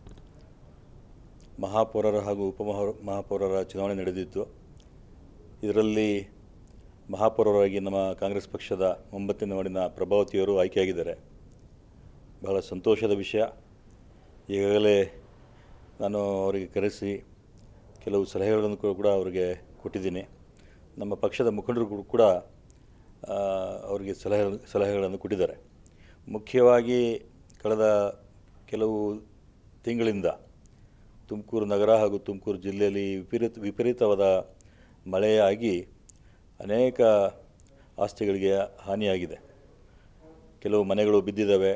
ಮಹಾಪೌರರ ಹಾಗೂ ಉಪಮಹಾ ಮಹಾಪೌರರ ಚುನಾವಣೆ ನಡೆದಿತ್ತು ಇದರಲ್ಲಿ ಮಹಾಪೌರರಾಗಿ ನಮ್ಮ ಕಾಂಗ್ರೆಸ್ ಪಕ್ಷದ ಒಂಬತ್ತನೇ ವಾರ್ಡಿನ ಪ್ರಭಾವತಿಯವರು ಆಯ್ಕೆಯಾಗಿದ್ದಾರೆ ಬಹಳ ಸಂತೋಷದ ವಿಷಯ ಈಗಾಗಲೇ ನಾನು ಅವರಿಗೆ ಕರೆಸಿ ಕೆಲವು ಸಲಹೆಗಳನ್ನು ಕೂಡ ಅವರಿಗೆ ಕೊಟ್ಟಿದ್ದೀನಿ ನಮ್ಮ ಪಕ್ಷದ ಮುಖಂಡರು ಕೂಡ ಆ, ಅವರಿಗೆ ಸಲಹೆ ಸಲಹೆಗಳನ್ನು ಕೊಟ್ಟಿದ್ದಾರೆ ಮುಖ್ಯವಾಗಿ ಕಳೆದ ಕೆಲವು ತಿಂಗಳಿಂದ ತುಮಕೂರು ನಗರ ಹಾಗೂ ತುಮಕೂರು ಜಿಲ್ಲೆಯಲ್ಲಿ ವಿಪರೀತ ವಿಪರೀತವಾದ ಮಳೆಯಾಗಿ ಅನೇಕ ಆಸ್ತಿಗಳಿಗೆ ಹಾನಿಯಾಗಿದೆ ಕೆಲವು ಮನೆಗಳು ಬಿದ್ದಿದ್ದಾವೆ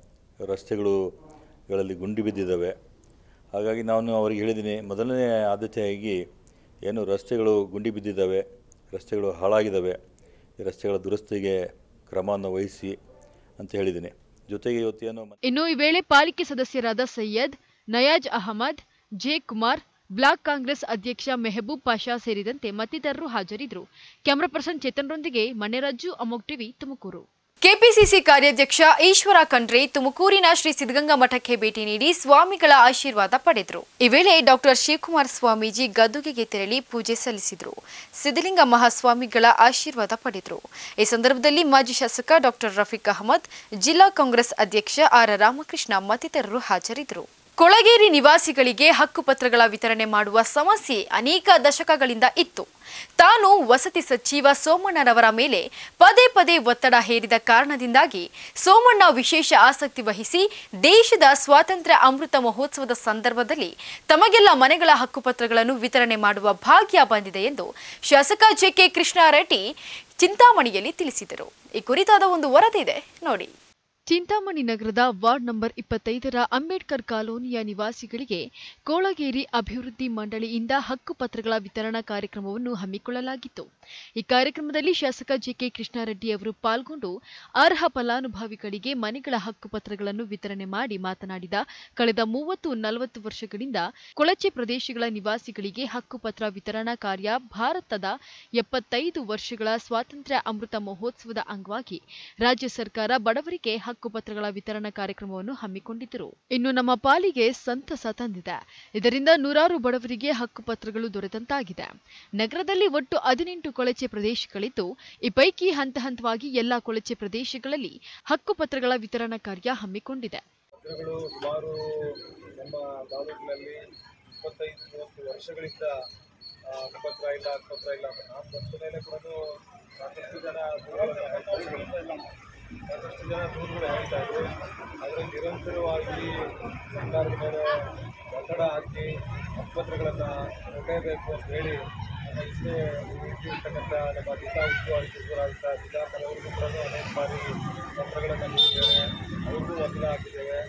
ರಸ್ತೆಗಳುಗಳಲ್ಲಿ ಗುಂಡಿ ಬಿದ್ದಿದ್ದಾವೆ ಹಾಗಾಗಿ ನಾನು ಅವರಿಗೆ ಹೇಳಿದ್ದೀನಿ ಮೊದಲನೇ ಆದ್ಯತೆಯಾಗಿ ಏನು ರಸ್ತೆಗಳು ಗುಂಡಿ ಬಿದ್ದಿದ್ದಾವೆ ರಸ್ತೆಗಳು ಹಾಳಾಗಿದ್ದಾವೆ ಈ ರಸ್ತೆಗಳ ದುರಸ್ತಿಗೆ ಕ್ರಮವನ್ನು ವಹಿಸಿ ಅಂತ ಹೇಳಿದ್ದೀನಿ ಜೊತೆಗೆ ಇವತ್ತೇನು ಇನ್ನು ಈ ವೇಳೆ ಪಾಲಿಕೆ ಸದಸ್ಯರಾದ ಸೈಯದ್ ನಯಾಜ್ ಅಹಮದ್ ಜೆ ಕುಮಾರ್ ಬ್ಲಾಕ್ ಕಾಂಗ್ರೆಸ್ ಅಧ್ಯಕ್ಷ ಮೆಹಬೂಬ್ ಪಾಷಾ ಸೇರಿದಂತೆ ಮತ್ತಿತರರು ಹಾಜರಿದ್ದರು ಕ್ಯಾಮರಾ ಪರ್ಸನ್ ಚೇತನ್ರೊಂದಿಗೆ ಮಣ್ಣೆರಾಜು ಅಮೋಕ್ ಟಿವಿ ತುಮಕೂರು ಕೆಪಿಸಿಸಿ ಕಾರ್ಯಾಧ್ಯಕ್ಷ ಈಶ್ವರ ಖಂಡ್ರೆ ತುಮಕೂರಿನ ಶ್ರೀ ಸಿದ್ಧಗಂಗಾ ಮಠಕ್ಕೆ ಭೇಟಿ ನೀಡಿ ಸ್ವಾಮಿಗಳ ಆಶೀರ್ವಾದ ಪಡೆದರು ಈ ವೇಳೆ ಡಾಕ್ಟರ್ ಶಿವಕುಮಾರ್ ಸ್ವಾಮೀಜಿ ಗದ್ದುಗೆಗೆ ತೆರಳಿ ಪೂಜೆ ಸಲ್ಲಿಸಿದರು ಸಿದ್ಧಲಿಂಗ ಮಹಾಸ್ವಾಮಿಗಳ ಆಶೀರ್ವಾದ ಪಡೆದರು ಈ ಸಂದರ್ಭದಲ್ಲಿ ಮಾಜಿ ಶಾಸಕ ಡಾಕ್ಟರ್ ರಫೀಕ್ ಅಹಮದ್ ಜಿಲ್ಲಾ ಕಾಂಗ್ರೆಸ್ ಅಧ್ಯಕ್ಷ ಆರ್ ರಾಮಕೃಷ್ಣ ಮತ್ತಿತರರು ಹಾಜರಿದ್ದರು ಕೊಳಗೇರಿ ನಿವಾಸಿಗಳಿಗೆ ಹಕ್ಕುಪತ್ರಗಳ ವಿತರಣೆ ಮಾಡುವ ಸಮಸ್ಯೆ ಅನೇಕ ದಶಕಗಳಿಂದ ಇತ್ತು ತಾನು ವಸತಿ ಸಚಿವ ಸೋಮಣ್ಣರವರ ಮೇಲೆ ಪದೇ ಪದೇ ಒತ್ತಡ ಹೇರಿದ ಕಾರಣದಿಂದಾಗಿ ಸೋಮಣ್ಣ ವಿಶೇಷ ಆಸಕ್ತಿ ವಹಿಸಿ ದೇಶದ ಸ್ವಾತಂತ್ರ್ಯ ಅಮೃತ ಮಹೋತ್ಸವದ ಸಂದರ್ಭದಲ್ಲಿ ತಮಗೆಲ್ಲ ಮನೆಗಳ ಹಕ್ಕುಪತ್ರಗಳನ್ನು ವಿತರಣೆ ಮಾಡುವ ಭಾಗ್ಯ ಬಂದಿದೆ ಎಂದು ಶಾಸಕ ಜೆಕೆ ಕೃಷ್ಣಾರೆಡ್ಡಿ ಚಿಂತಾಮಣಿಯಲ್ಲಿ ತಿಳಿಸಿದರು ಈ ಕುರಿತಾದ ಒಂದು ವರದಿ ಇದೆ ನೋಡಿ ಚಿಂತಾಮಣಿ ನಗರದ ವಾರ್ಡ್ ನಂಬರ್ ಇಪ್ಪತ್ತೈದರ ಅಂಬೇಡ್ಕರ್ ಕಾಲೋನಿಯ ನಿವಾಸಿಗಳಿಗೆ ಕೋಳಗೇರಿ ಅಭಿವೃದ್ಧಿ ಮಂಡಳಿಯಿಂದ ಹಕ್ಕುಪತ್ರಗಳ ವಿತರಣಾ ಕಾರ್ಯಕ್ರಮವನ್ನು ಹಮ್ಮಿಕೊಳ್ಳಲಾಗಿತ್ತು ಈ ಕಾರ್ಯಕ್ರಮದಲ್ಲಿ ಶಾಸಕ ಜೆಕೆ ಕೃಷ್ಣಾರೆಡ್ಡಿ ಅವರು ಪಾಲ್ಗೊಂಡು ಅರ್ಹ ಫಲಾನುಭವಿಗಳಿಗೆ ಮನೆಗಳ ಹಕ್ಕುಪತ್ರಗಳನ್ನು ವಿತರಣೆ ಮಾಡಿ ಮಾತನಾಡಿದ ಕಳೆದ ಮೂವತ್ತು ನಲವತ್ತು ವರ್ಷಗಳಿಂದ ಕೊಳಚೆ ಪ್ರದೇಶಗಳ ನಿವಾಸಿಗಳಿಗೆ ಹಕ್ಕುಪತ್ರ ವಿತರಣಾ ಕಾರ್ಯ ಭಾರತದ ಎಪ್ಪತ್ತೈದು ವರ್ಷಗಳ ಸ್ವಾತಂತ್ರ್ಯ ಅಮೃತ ಮಹೋತ್ಸವದ ಅಂಗವಾಗಿ ರಾಜ್ಯ ಸರ್ಕಾರ ಬಡವರಿಗೆ ಹಕ್ಕುಪತ್ರಗಳ ವಿತರಣಾ ಕಾರ್ಯಕ್ರಮವನ್ನು ಹಮ್ಮಿಕೊಂಡಿದ್ದರು ಇನ್ನು ನಮ್ಮ ಪಾಲಿಗೆ ಸಂತಸ ತಂದಿದೆ ಇದರಿಂದ ನೂರಾರು ಬಡವರಿಗೆ ಹಕ್ಕುಪತ್ರಗಳು ದೊರೆತಂತಾಗಿದೆ ನಗರದಲ್ಲಿ ಒಟ್ಟು ಹದಿನೆಂಟು ಕೊಳಚೆ ಪ್ರದೇಶಗಳಿದ್ದು ಈ ಪೈಕಿ ಹಂತ ಹಂತವಾಗಿ ಎಲ್ಲಾ ಕೊಳಚೆ ಪ್ರದೇಶಗಳಲ್ಲಿ ಹಕ್ಕುಪತ್ರಗಳ ವಿತರಣಾ ಕಾರ್ಯ ಹಮ್ಮಿಕೊಂಡಿದೆ ಪತ್ರಗಳು ಸುಮಾರು ನಮ್ಮ ತಾಲೂಕಿನಲ್ಲಿ ಇಪ್ಪತ್ತೈದು ಮೂವತ್ತು ವರ್ಷಗಳಿಂದ ಆ, ಹಕ್ಕುಪತ್ರ ಇಲ್ಲ ಹಕ್ಕುಪತ್ರ ಇಲ್ಲ ಅಂತ ನಾನು ಬಂದ ಮೇಲೆ ಕೂಡ ಸಾಕಷ್ಟು ಜನ ದೂರುಗಳನ್ನು ಸಾಕಷ್ಟು ಜನ ದೂರುಗಳು ಹೇಳ್ತಾ ಇದ್ರು ಆದರೆ ನಿರಂತರವಾಗಿ ಸರ್ಕಾರದ ಮೇಲೆ ಒತ್ತಡ ಹಾಕಿ ಹಕ್ಕುಪತ್ರಗಳನ್ನು ಕೊಡಲೇಬೇಕು ಅಂತ ಹೇಳಿ ನಮ್ಮ ಇಷ್ಟೇ ಇರ್ತಕ್ಕಂಥ ನಮ್ಮ ಜಿಲ್ಲಾ ಉಸ್ತುವಾರಿ ಸಚಿವರಾದಂಥ ಸಿದ್ಧಾರ್ಥ್ ಅವರಿಗೂ ಕೂಡ ಅನೇಕ ಬಾರಿ ಪತ್ರಗಳನ್ನು ನೀಡಿದ್ದೇವೆ ಅವ್ರಿಗೂ ಒತ್ತಡ ಹಾಕಿದ್ದೇವೆ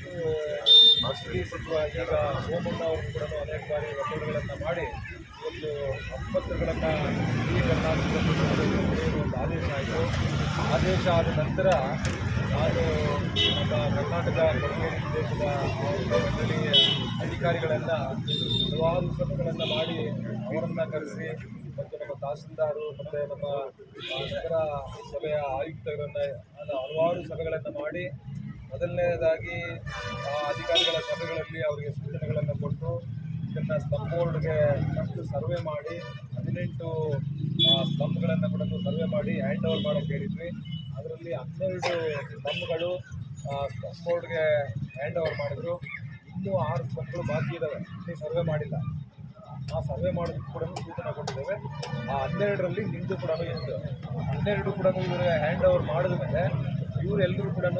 ಖಾಸಗಿ ಸಚಿವ ಈಗ ಸೋಮಣ್ಣ ಅವರು ಕೂಡ ಅನೇಕ ಬಾರಿ ಒತ್ತಡಗಳನ್ನು ಮಾಡಿ ಒಂದು ಹಕ್ಕುಪತ್ರಗಳನ್ನು ಇಡೀ ಕರ್ನಾಟಕದ ಪಡೆಯುವ ಒಂದು ಆದೇಶ ಆಯಿತು ಆದೇಶ ಆದ ನಂತರ ನಾನು ನಮ್ಮ ಕರ್ನಾಟಕ ಕೊಡಗೇರಿ ಪ್ರದೇಶದ ಮಂಡಳಿಯ ಅಧಿಕಾರಿಗಳನ್ನು ಹಲವಾರು ಸಭೆಗಳನ್ನು ಮಾಡಿ ಅವರನ್ನ ಕರೆಸಿ ಮತ್ತು ನಮ್ಮ ತಹಸೀಲ್ದಾರು ಮತ್ತು ನಮ್ಮ ಆ, ನಗರ ಸಭೆಯ ಆಯುಕ್ತರನ್ನ ಅಲ್ಲ, ಹಲವಾರು ಸಭೆಗಳನ್ನು ಮಾಡಿ ಮೊದಲನೇದಾಗಿ ಆ ಅಧಿಕಾರಿಗಳ ಸಭೆಗಳಲ್ಲಿ ಅವರಿಗೆ ಸೂಚನೆಗಳನ್ನು ಕೊಟ್ಟು ಇದನ್ನು ಸ್ಲಮ್ ಬೋರ್ಡ್ಗೆ ಫಸ್ಟ್ ಸರ್ವೆ ಮಾಡಿ ಹದಿನೆಂಟು ಸ್ಲಮ್ಗಳನ್ನು ಕೂಡ ಸರ್ವೆ ಮಾಡಿ ಹ್ಯಾಂಡ್ ಓವರ್ ಮಾಡೋಕ್ಕೆ ಹೇಳಿದ್ವಿ ಅದರಲ್ಲಿ ಹನ್ನೆರಡು ಸ್ಲಮ್ಗಳು ಸ್ಲಮ್ ಬೋರ್ಡ್ಗೆ ಹ್ಯಾಂಡ್ ಓವರ್ ಮಾಡಿದ್ರು ಇನ್ನೂ ಆರು ಸ್ಲಮ್ಗಳು ಬಾಕಿ ಇದ್ದಾವೆ ಇನ್ನೂ ಸರ್ವೆ ಮಾಡಿಲ್ಲ ಆ ಸರ್ವೆ ಮಾಡೋದಕ್ಕೆ ಕೂಡ ಸೂಚನೆ ಕೊಟ್ಟಿದ್ದೇವೆ ಆ ಹನ್ನೆರಡರಲ್ಲಿ ನಿಮ್ಮದು ಕೂಡ ಇತ್ತು ಹನ್ನೆರಡು ಕೂಡ ಇವರಿಗೆ ಹ್ಯಾಂಡ್ ಓವರ್ ಮಾಡಿದ ಮೇಲೆ ಇವರೆಲ್ಲರೂ ಕೂಡ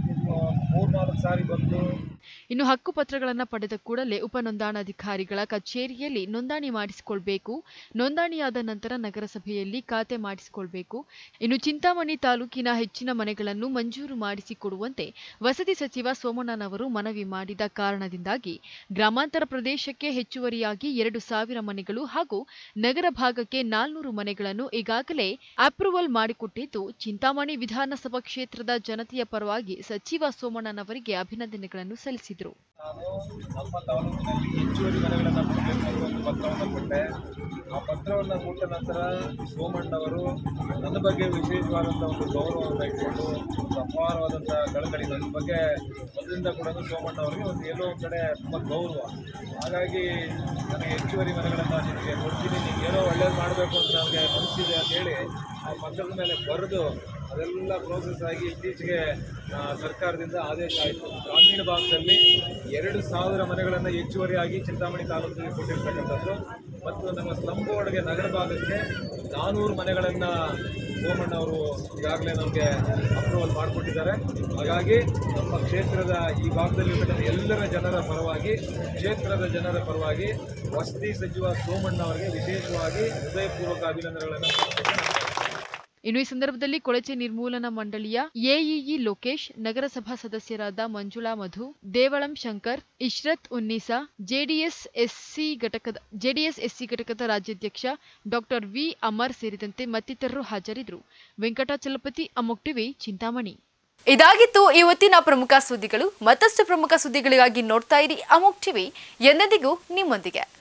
ಮೂರ್ನಾಲ್ಕು ಸಾರಿ ಬಂದು ಇನ್ನು ಹಕ್ಕುಪತ್ರಗಳನ್ನು ಪಡೆದ ಕೂಡಲೇ ಉಪನೋಂದಣಾಧಿಕಾರಿಗಳ ಕಚೇರಿಯಲ್ಲಿ ನೋಂದಣಿ ಮಾಡಿಸಿಕೊಳ್ಬೇಕು ನೋಂದಣಿಯಾದ ನಂತರ ನಗರಸಭೆಯಲ್ಲಿ ಖಾತೆ ಮಾಡಿಸಿಕೊಳ್ಬೇಕು ಇನ್ನು ಚಿಂತಾಮಣಿ ತಾಲೂಕಿನ ಹೆಚ್ಚಿನ ಮನೆಗಳನ್ನು ಮಂಜೂರು ಮಾಡಿಸಿಕೊಡುವಂತೆ ವಸತಿ ಸಚಿವ ಸೋಮಣ್ಣನವರು ಮನವಿ ಮಾಡಿದ ಕಾರಣದಿಂದಾಗಿ ಗ್ರಾಮಾಂತರ ಪ್ರದೇಶಕ್ಕೆ ಹೆಚ್ಚುವರಿಯಾಗಿ ಎರಡು ಸಾವಿರ ಮನೆಗಳು ಹಾಗೂ ನಗರ ಭಾಗಕ್ಕೆ ನಾಲ್ನೂರು ಮನೆಗಳನ್ನು ಈಗಾಗಲೇ ಅಪ್ರೂವಲ್ ಮಾಡಿಕೊಟ್ಟಿದ್ದು ಚಿಂತಾಮಣಿ ವಿಧಾನಸಭಾ ಕ್ಷೇತ್ರದ ಜನತೆಯ ಪರವಾಗಿ ಸಚಿವ ಸೋಮಣ್ಣನವರಿಗೆ ಅಭಿನಂದನೆಗಳನ್ನು ಸಲ್ಲಿಸಿದರು ನಾನು ನಮ್ಮ ತಾಲೂಕಿನಲ್ಲಿ ಹೆಚ್ಚುವರಿ ಮನೆಗಳನ್ನು ಕೊಡಬೇಕು ಅಂತ ಒಂದು ಪತ್ರವನ್ನು ಕೊಟ್ಟೆ ಆ ಪತ್ರವನ್ನು ಕೊಟ್ಟ ನಂತರ ಸೋಮಣ್ಣವರು ನನ್ನ ಬಗ್ಗೆ ವಿಶೇಷವಾದಂಥ ಒಂದು ಗೌರವವನ್ನು ಇಟ್ಕೊಂಡು ಒಂದು ಅಪಾರವಾದಂಥ ಕಳಕಳಿ ನನ್ನ ಬಗ್ಗೆ ಮೊದಲಿಂದ ಕೂಡ ಸೋಮಣ್ಣವರಿಗೆ ಒಂದು ಎಲ್ಲೋ ಒಂದು ಕಡೆ ತುಂಬ ಗೌರವ ಹಾಗಾಗಿ ನನಗೆ ಹೆಚ್ಚುವರಿ ಮನೆಗಳನ್ನು ನಿನಗೆ ಕೊಡ್ತೀನಿ ನೀನು ಏನೋ ಒಳ್ಳೇದು ಮಾಡಬೇಕು ಅಂತ ನನಗೆ ಮನಸ್ಸಿದೆ ಅಂತೇಳಿ ಆ ಪತ್ರದ ಮೇಲೆ ಬರೆದು ಅದೆಲ್ಲ ಪ್ರೋಸೆಸ್ ಆಗಿ ಇತ್ತೀಚೆಗೆ ಆ, ಸರ್ಕಾರದಿಂದ ಆದೇಶ ಆಯಿತು ಗ್ರಾಮೀಣ ಭಾಗದಲ್ಲಿ ಎರಡು ಸಾವಿರ ಮನೆಗಳನ್ನು ಹೆಚ್ಚುವರಿಯಾಗಿ ಚಿಂತಾಮಣಿ ತಾಲೂಕಿಗೆ ಕೊಟ್ಟಿರ್ತಕ್ಕಂಥದ್ದು ಮತ್ತು ನಮ್ಮ ಸ್ಲಮ್ ಬೋರ್ಡ್ಗೆ ನಗರ ಭಾಗಕ್ಕೆ ನಾನೂರು ಮನೆಗಳನ್ನು ಸೋಮಣ್ಣವರು ಈಗಾಗಲೇ ನಮಗೆ ಅಪ್ರೂವಲ್ ಮಾಡಿಕೊಟ್ಟಿದ್ದಾರೆ ಹಾಗಾಗಿ ನಮ್ಮ ಕ್ಷೇತ್ರದ ಈ ಭಾಗದಲ್ಲಿರ್ತಕ್ಕಂಥ ಎಲ್ಲರ ಜನರ ಪರವಾಗಿ ಕ್ಷೇತ್ರದ ಜನರ ಪರವಾಗಿ ವಸತಿ ಸಚಿವ ಸೋಮಣ್ಣ ಅವರಿಗೆ ವಿಶೇಷವಾಗಿ ಹೃದಯಪೂರ್ವಕ ಅಭಿನಂದನೆಗಳನ್ನು ಸಲ್ಲಿಸ್ತೇನೆ. ಇನ್ನು ಈ ಸಂದರ್ಭದಲ್ಲಿ ಕೊಳಚೆ ನಿರ್ಮೂಲನಾ ಮಂಡಳಿಯ ಎಇಇ ಲೋಕೇಶ್ ನಗರಸಭಾ ಸದಸ್ಯರಾದ ಮಂಜುಳಾ ಮಧು ದೇವಳಂ ಶಂಕರ್ ಇಶ್ರತ್ ಉನ್ನೀಸಾ ಜೆಡಿಎಸ್ ಎಸ್ಸಿ ಘಟಕದ ಜೆಡಿಎಸ್ ಎಸ್ಸಿ ಘಟಕದ ರಾಜ್ಯಾಧ್ಯಕ್ಷ ಡಾಕ್ಟರ್ ವಿ ಅಮರ್ ಸೇರಿದಂತೆ ಮತ್ತಿತರರು ಹಾಜರಿದ್ದರು ವೆಂಕಟಾಚಲಪತಿ ಅಮೋಕ್ ಟಿವಿ ಚಿಂತಾಮಣಿ ಇದಾಗಿತ್ತು ಇವತ್ತಿನ ಪ್ರಮುಖ ಸುದ್ದಿಗಳು ಮತ್ತಷ್ಟು ಪ್ರಮುಖ ಸುದ್ದಿಗಳಿಗಾಗಿ ನೋಡ್ತಾ ಇರಿ ಅಮೋಕ್ ಟಿವಿ ಎಂದೆಂದಿಗೂ ನಿಮ್ಮೊಂದಿಗೆ